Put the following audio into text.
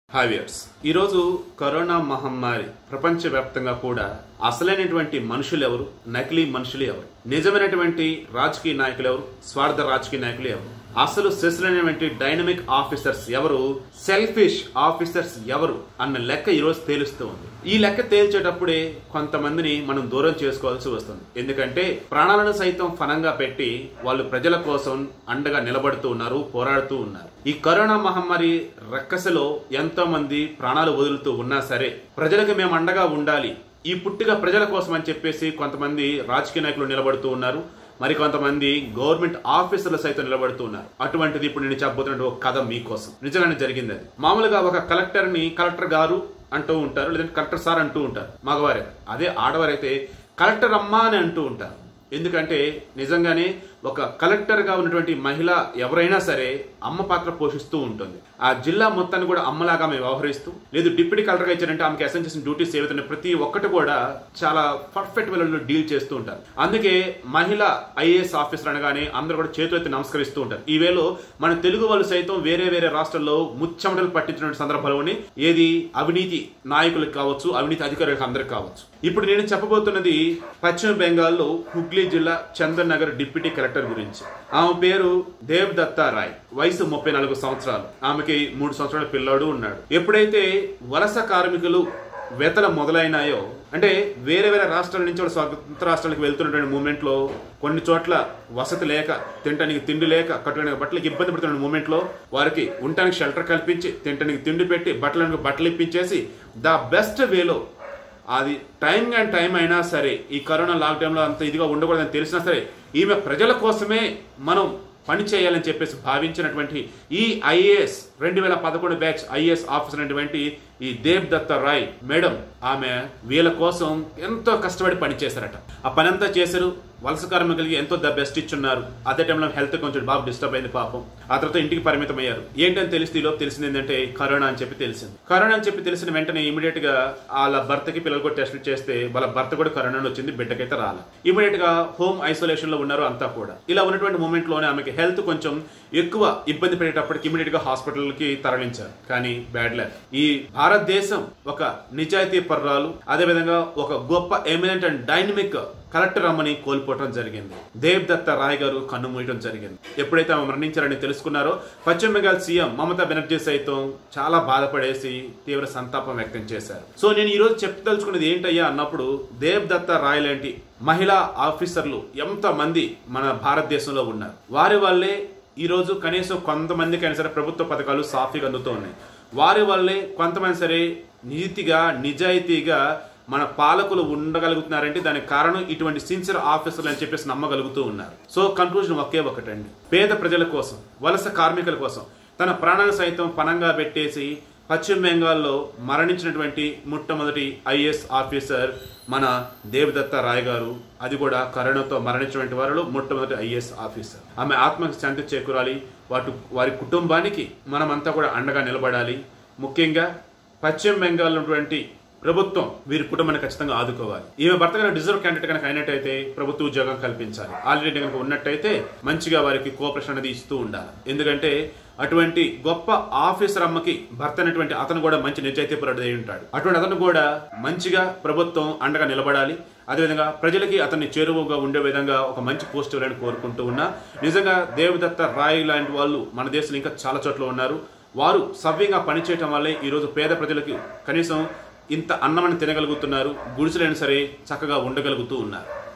హావియర్స్ ఈరోజు కరోనా మహమ్మారి ప్రపంచవ్యాప్తంగా కూడా అసలైనటువంటి మనుషులు ఎవరు నకిలీ మనుషులు ఎవరు నిజమైనటువంటి రాజకీయ నాయకులు ఎవరు స్వార్థ రాజకీయ నాయకులు ఎవరు అసలు సెసలైనటువంటి డైనమిక్ ఆఫీసర్స్ ఎవరు సెల్ఫిష్ ఆఫీసర్స్ ఎవరు అన్న లెక్క ఈరోజు తేలుస్తూ ఉంది ఈ లెక్క తేల్చేటప్పుడే కొంతమందిని మనం దూరం చేసుకోవాల్సి వస్తుంది ఎందుకంటే ప్రాణాలను సైతం ఫనంగా పెట్టి వాళ్ళు ప్రజల కోసం అండగా నిలబడుతూ ఉన్నారు పోరాడుతూ ఉన్నారు ఈ కరోనా మహమ్మారి రక్కసలో ఎంతో మంది ప్రాణాలు వదులుతూ ఉన్నా సరే ప్రజలకు మేము అండగా ఉండాలి ఈ పుట్టిగా ప్రజల కోసం అని చెప్పేసి కొంతమంది రాజకీయ నాయకులు నిలబడుతూ ఉన్నారు మరి కొంతమంది గవర్నమెంట్ ఆఫీసర్లు సైతం నిలబడుతూ ఉన్నారు అటువంటిది ఇప్పుడు నేను చెప్పబోతున్న ఒక కథ మీకోసం నిజంగానే జరిగింది అది మామూలుగా ఒక కలెక్టర్ ని కలెక్టర్ గారు అంటూ ఉంటారు లేదంటే కలెక్టర్ సార్ అంటూ ఉంటారు మగవారే అదే ఆడవారైతే కలెక్టర్ అమ్మా అని అంటూ ఉంటారు ఎందుకంటే నిజంగానే ఒక కలెక్టర్ గా ఉన్నటువంటి మహిళ ఎవరైనా సరే అమ్మ పాత్ర పోషిస్తూ ఉంటుంది ఆ జిల్లా మొత్తాన్ని కూడా అమ్మలాగా ఆమె వ్యవహరిస్తూ లేదు డిప్యూటీ కలెక్టర్ గా ఇచ్చారంటే ఆమెకి అసైన్ చేసిన డ్యూటీస్ ఏవైతే ప్రతి ఒక్కటి కూడా చాలా పర్ఫెక్ట్ వేలో డీల్ చేస్తూ ఉంటారు అందుకే మహిళ ఐఏఎస్ ఆఫీసర్ అనగానే అందరూ కూడా చేతులు ఎత్తి నమస్కరిస్తూ ఉంటారు ఈ వేలో మన తెలుగు వాళ్ళు సైతం వేరే వేరే రాష్ట్రాల్లో ముచ్చమటలు పట్టించిన సందర్భంలోని ఏది అవినీతి నాయకులకు కావచ్చు అవినీతి అధికారులకు అందరికి కావచ్చు ఇప్పుడు నేను చెప్పబోతున్నది పశ్చిమ బెంగాల్లో హుగ్లీ జిల్లా చందన్ నగర్ డిప్యూటీ కలెక్టర్ గురించి ఆమె పేరు దేవ్ దత్తా రాయ్ వయసు ముప్పై నాలుగు సంవత్సరాలు ఆమెకి మూడు సంవత్సరాల పిల్లాడు ఉన్నాడు ఎప్పుడైతే వలస కార్మికులు వెతల మొదలైనాయో అంటే వేరే వేరే రాష్ట్రాల నుంచి వాళ్ళు స్వతంత్ర రాష్ట్రాలకు వెళ్తున్నటువంటి మూమెంట్ లో కొన్ని చోట్ల వసతి లేక తినడానికి తిండి లేక కట్టుకోవడానికి బట్టలకు ఇబ్బంది పడుతున్న మూమెంట్ లో వారికి ఉండటానికి షెల్టర్ కల్పించి తినడానికి తిండి పెట్టి బట్టలకు బట్టలు ఇప్పించేసి ద బెస్ట్ వేలో అది టైం అండ్ టైం అయినా సరే ఈ కరోనా లాక్డౌన్లో అంత ఇదిగా ఉండకూడదని తెలిసినా సరే ఈమె ప్రజల కోసమే మనం పని చేయాలని చెప్పేసి భావించినటువంటి ఈ ఐఏఎస్ రెండు వేల పదకొండు బ్యాచ్ ఐఏఎస్ ఆఫీసర్ అయినటువంటి ఈ దేవ్ దత్త రాయ్ మేడం ఆమె వీళ్ళ కోసం ఎంతో కష్టపడి పని చేశారట ఆ పని అంతా చేశారు వలస కార్మికులకి ఎంతో ద బెస్ట్ ఇచ్చున్నారు అదే టైంలో హెల్త్ కొంచెం బాగా డిస్టర్బ్ అయింది పాపం ఆ తర్వాత ఇంటికి పరిమితం అయ్యారు ఏంటని తెలిస్తే ఈలోపు తెలిసింది ఏంటంటే కరోనా అని చెప్పి తెలిసింది కరోనా అని చెప్పి తెలిసిన వెంటనే ఇమీడియట్ గా వాళ్ళ భర్తకి పిల్లలు కూడా టెస్ట్ చేస్తే వాళ్ళ భర్త కూడా కరోనా వచ్చింది బిడ్డకైతే రాల ఇమీడియట్ గా హోమ్ ఐసోలేషన్ లో ఉన్నారు అంతా కూడా ఇలా ఉన్నటువంటి మూమెంట్ లోనే ఆమెకి హెల్త్ కొంచెం ఎక్కువ ఇబ్బంది పడేటప్పటికి ఇమీడియట్ గా హాస్పిటల్ కి తరలించారు కానీ బ్యాడ్ లక్ ఈ భారతదేశం ఒక నిజాయితీ పర్రాలు అదేవిధంగా ఒక గొప్ప ఎమినెంట్ అండ్ డైనమిక్ కలెక్టర్ అమ్మని కోల్పోవడం జరిగింది దేవ్ దత్త రాయ్ గారు కన్ను మూయడం జరిగింది ఎప్పుడైతే ఆమె మరణించారని తెలుసుకున్నారో పశ్చిమ బెంగాల్ సీఎం మమతా బెనర్జీ సైతం చాలా బాధపడేసి తీవ్ర సంతాపం వ్యక్తం చేశారు సో నేను ఈ రోజు చెప్పదలుచుకున్నది ఏంటయ్యా అన్నప్పుడు దేవ్ దత్త రాయ్ లాంటి మహిళా ఆఫీసర్లు ఎంత మంది మన భారతదేశంలో ఉన్నారు వారి వల్లే ఈ రోజు కనీసం కొంతమందికైనా సరే ప్రభుత్వ పథకాలు సాఫీగా అందుతూ ఉన్నాయి వారి వల్లే కొంతమంది సరే నీతిగా నిజాయితీగా మన పాలకులు ఉండగలుగుతున్నారంటే దానికి కారణం ఇటువంటి సిన్సియర్ ఆఫీసర్లు అని చెప్పేసి నమ్మగలుగుతూ ఉన్నారు సో కన్క్లూజన్ ఒకే ఒకటండి పేద ప్రజల కోసం వలస కార్మికుల కోసం తన ప్రాణాలు సైతం పణంగా పెట్టేసి పశ్చిమ బెంగాల్లో మరణించినటువంటి మొట్టమొదటి ఐఏఎస్ ఆఫీసర్ మన దేవదత్త రాయ్ గారు అది కూడా కరోనాతో మరణించినటువంటి వారిలో మొట్టమొదటి ఐఏఎస్ ఆఫీసర్ ఆమె ఆత్మకి శాంతి చేకూరాలి వాటి వారి కుటుంబానికి మనమంతా కూడా అండగా నిలబడాలి ముఖ్యంగా పశ్చిమ బెంగాల్ ఉన్నటువంటి ప్రభుత్వం వీరి కుటుంబాన్ని ఖచ్చితంగా ఆదుకోవాలి ఈమె భర్త కనుక డిజర్వ్ క్యాండిడేట్ కనుక అయినట్టయితే ప్రభుత్వ ఉద్యోగం కల్పించాలి ఆల్రెడీ కనుక ఉన్నట్టయితే మంచిగా వారికి కోఆపరేషన్ అనేది ఇస్తూ ఉండాలి ఎందుకంటే అటువంటి గొప్ప ఆఫీసర్ అమ్మకి భర్త అయినటువంటి అతను కూడా మంచి నిజాయితీ పరుడు అయి ఉంటాడు అటువంటి అతను కూడా మంచిగా ప్రభుత్వం అండగా నిలబడాలి అదేవిధంగా ప్రజలకి అతన్ని చేరువగా ఉండే విధంగా ఒక మంచి పోస్ట్ ఇవ్వాలని కోరుకుంటూ ఉన్నా నిజంగా దేవదత్త రాయ్ లాంటి వాళ్ళు మన దేశంలో ఇంకా చాలా చోట్ల ఉన్నారు వారు సవ్యంగా పనిచేయటం వల్లే ఈరోజు పేద ప్రజలకి కనీసం ఇంత అన్నమని తినగలుగుతున్నారు గుడిసెలైనా సరే చక్కగా ఉండగలుగుతూ ఉన్నారు